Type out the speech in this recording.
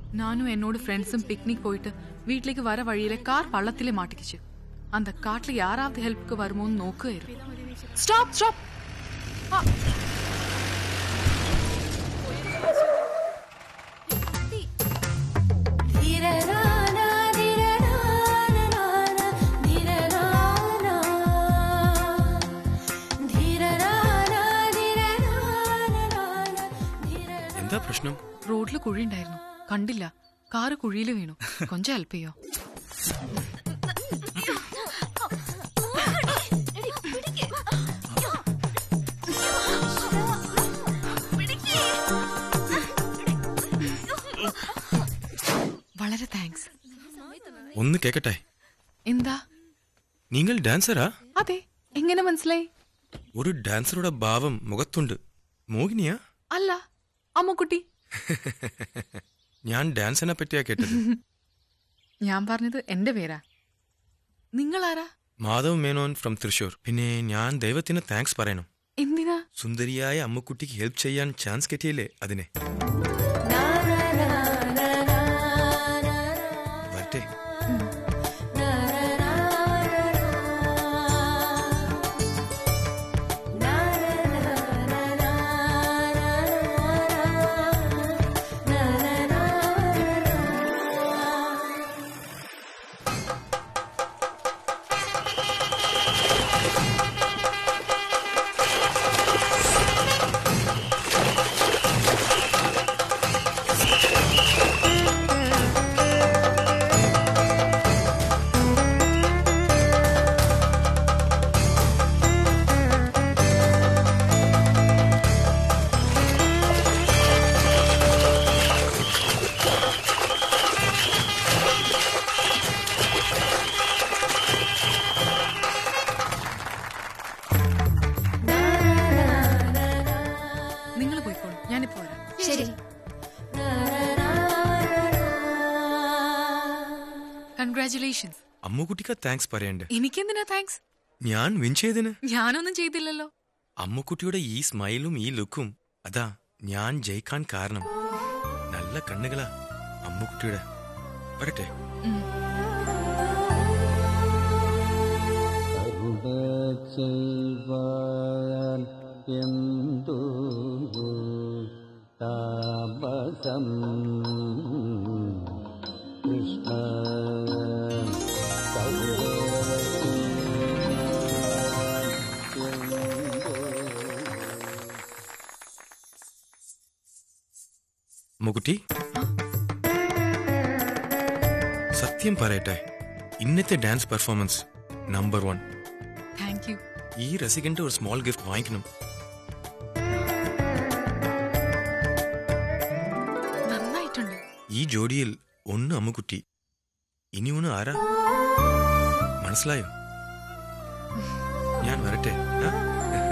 நானும் என்னோட ஃப்ரெண்ட்ஸும் பிக்னிக் போயிட்டு வீட்லேக்கு வர வழியில கார் பள்ளத்திலே மாட்டிக்கிச்சு அந்த காட்டுல யாராவது ஹெல்ப்க்கு வருமோன்னு நோக்கு ஸ்டாப் ஸ்டாப் എന്താ പ്രശ്നം റോഡില് കുഴി ഉണ്ടായിരുന്നു കണ്ടില്ല കാറ് കുഴിയിൽ വീണു കൊഞ്ചം ഹെൽപ്പ് ചെയ്യോ വളരെ താങ്ക്സ് ഒന്ന് കേക്കട്ടെ എന്താ നിങ്ങൾ ഡാൻസറാ അതെ എങ്ങനെ മനസ്സിലായി ഒരു ഡാൻസറുടെ ഭാവം മുഖത്തുണ്ട് മോഹിനിയാ അല്ല അമ്മുക്കുട്ടി ഞാൻ ഡാൻസിനെ പറ്റിയാ കേട്ടത് ഞാൻ പറഞ്ഞത് എന്റെ പേരാ നിങ്ങൾ ആരാ മാധവ് മേനോൻ ഫ്രം തൃശൂർ പിന്നെ ഞാൻ ദൈവത്തിന് താങ്ക്സ് പറയണം എന്തിനാ സുന്ദരിയായ അമ്മുക്കുട്ടിക്ക് ഹെൽപ്പ് ചെയ്യാൻ ചാൻസ് കിട്ടിയില്ലേ അതിനെ വരട്ടെ നിങ്ങൾ പോയിക്കോളൂ ഞാനിപ്പോ വരാം ശരി കൺഗ്രാറ്റുലേഷൻസ് അമ്മുക്കുട്ടിക്ക് താങ്ക്സ് പറയണ്ടേ എനിക്കെന്തിനാ താങ്ക്സ് ഞാൻ വിൻ ചെയ്തതിന് ഞാനൊന്നും ചെയ്തില്ലല്ലോ അമ്മുക്കുട്ടിയുടെ ഈ സ്മൈലും ഈ ലുക്കും അതാ ഞാൻ ജയിക്കാൻ കാരണം നല്ല കണ്ണുകളാ അമ്മുക്കുട്ടിയുടെ വരട്ടെ കരുണ ചെൽവാൻ എന്തു താമസം കൃഷ്ണ അമ്മുക്കുട്ടി സത്യം പറയട്ടെ ഇന്നത്തെ dance performance number one thank you ഈ രസികന്റെ ഒരു സ്മോൾ ഗിഫ്റ്റ് വാങ്ങിക്കണം നന്നായിട്ടുണ്ട് ഈ ജോഡിയിൽ ഒന്ന് അമ്മുക്കുട്ടി ഇനി ഒന്ന് ആരാ മനസ്സിലായോ ഞാൻ വരട്ടെ ആ?